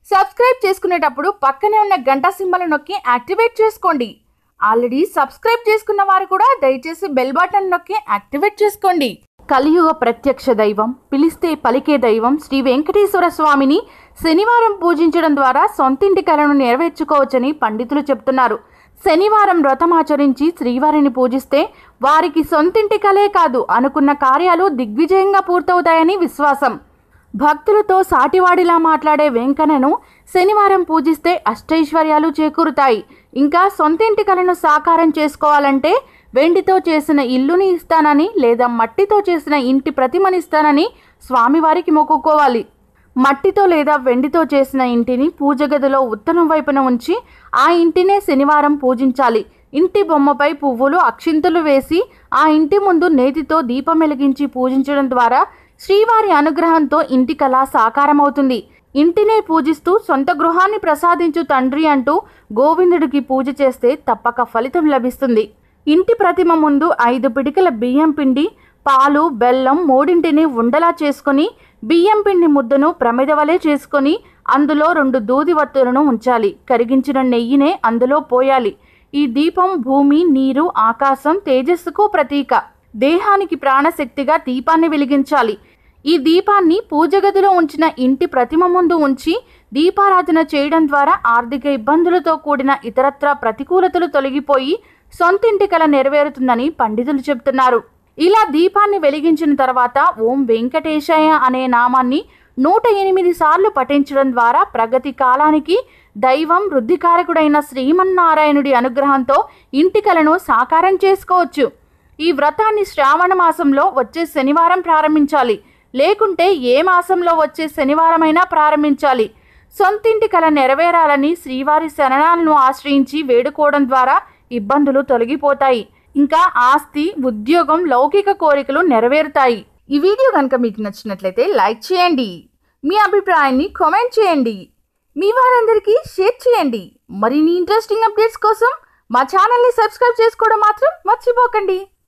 subscribe చేసుకునేటప్పుడు పక్కనే ఉన్న గంట సింబల్ నొక్కి యాక్టివేట్ చేసుకోండి ఆల్రెడీ సబ్స్క్రైబ్ చేసుకున్న వారు కూడా దయచేసి బెల్ బటన్ నొక్కి యాక్టివేట్ చేసుకోండి కలియుగ ప్రత్యక్ష దైవం పిలిస్తే పలికే దైవం శ్రీ వెంకటేశ్వర స్వామిని శనివారం పూజించడం ద్వారా సొంతింటి కలను నెరవేర్చుకోవచ్చని పండితులు చెప్తున్నారు శనివారం వ్రతమాచరించి శ్రీవారిని పూజిస్తే వారికి సొంతింటి కలే కాదు అనుకున్న కార్యాలు దిగ్విజయంగా పూర్తవుతాయని విశ్వాసం భక్తులతో సాటివాడిలా మాట్లాడే వెంకన్నను శనివారం పూజిస్తే అష్టైశ్వర్యాలు చేకూరుతాయి ఇంకా సొంతింటి కలను సాకారం చేసుకోవాలంటే వెండితో చేసిన ఇల్లుని ఇస్తానని లేదా మట్టితో చేసిన ఇంటి ప్రతిమని ఇస్తానని స్వామివారికి మొక్కుకోవాలి మట్టితో లేదా వెండితో చేసిన ఇంటిని పూజ గదిలో ఉత్తరం వైపున ఉంచి ఆ ఇంటినే శనివారం పూజించాలి ఇంటి బొమ్మపై పువ్వులు అక్షింతలు వేసి ఆ ఇంటి ముందు నేతితో దీపం వెలిగించి పూజించడం ద్వారా శ్రీవారి అనుగ్రహంతో ఇంటి కళ సాకారమవుతుంది ఇంటినే పూజిస్తూ సొంత గృహాన్ని ప్రసాదించు తండ్రి అంటూ గోవిందుడికి పూజ చేస్తే తప్పక ఫలితం లభిస్తుంది ఇంటి ప్రతిమ ముందు ఐదు పిడికల బియ్యం పిండి పాలు బెల్లం మూడింటిని ఉండలా చేసుకొని బియ్యం పిండి ముద్దను ప్రమిద వలె చేసుకొని అందులో రెండు దూది వత్తులను ఉంచాలి కరిగించిన నెయ్యినే అందులో పోయాలి ఈ దీపం భూమి నీరు ఆకాశం తేజస్సుకు ప్రతీక దేహానికి ప్రాణశక్తిగా దీపాన్ని వెలిగించాలి ఈ దీపాన్ని పూజ గదిలో ఉంచిన ఇంటి ప్రతిమ ముందు ఉంచి దీపారాధన చేయడం ద్వారా ఆర్థిక ఇబ్బందులతో కూడిన ఇతరత్ర ప్రతికూలతలు తొలగిపోయి సొంతింటి కల నెరవేరుతుందని పండితులు చెబుతున్నారు ఇలా దీపాన్ని వెలిగించిన తర్వాత ఓం వెంకటేశాయ అనే నామాన్ని నూట ఎనిమిది సార్లు పఠించడం ద్వారా ప్రగతి కాలానికి దైవం వృద్ధికారకుడైన శ్రీమన్నారాయణుడి అనుగ్రహంతో ఇంటి కలను సాకారం చేసుకోవచ్చు ఈ వ్రతాన్ని శ్రావణ మాసంలో వచ్చే శనివారం ప్రారంభించాలి లేకుంటే ఏ మాసంలో వచ్చే శనివారమైనా ప్రారంభించాలి సొంతింటి కల నెరవేరాలని శ్రీవారి శరణాలను ఆశ్రయించి వేడుకోవడం ద్వారా ఇబ్బందులు తొలగిపోతాయి ఇంకా ఆస్తి ఉద్యోగం లౌకిక కోరికలు నెరవేరుతాయి ఈ వీడియో కనుక మీకు నచ్చినట్లయితే లైక్ చేయండి మీ అభిప్రాయాన్ని కామెంట్ చేయండి మీ వారందరికీ షేర్ చేయండి మరిన్ని ఇంట్రెస్టింగ్ అప్డేట్స్ కోసం మా ఛానల్ని సబ్స్క్రైబ్ చేసుకోవడం మాత్రం మర్చిపోకండి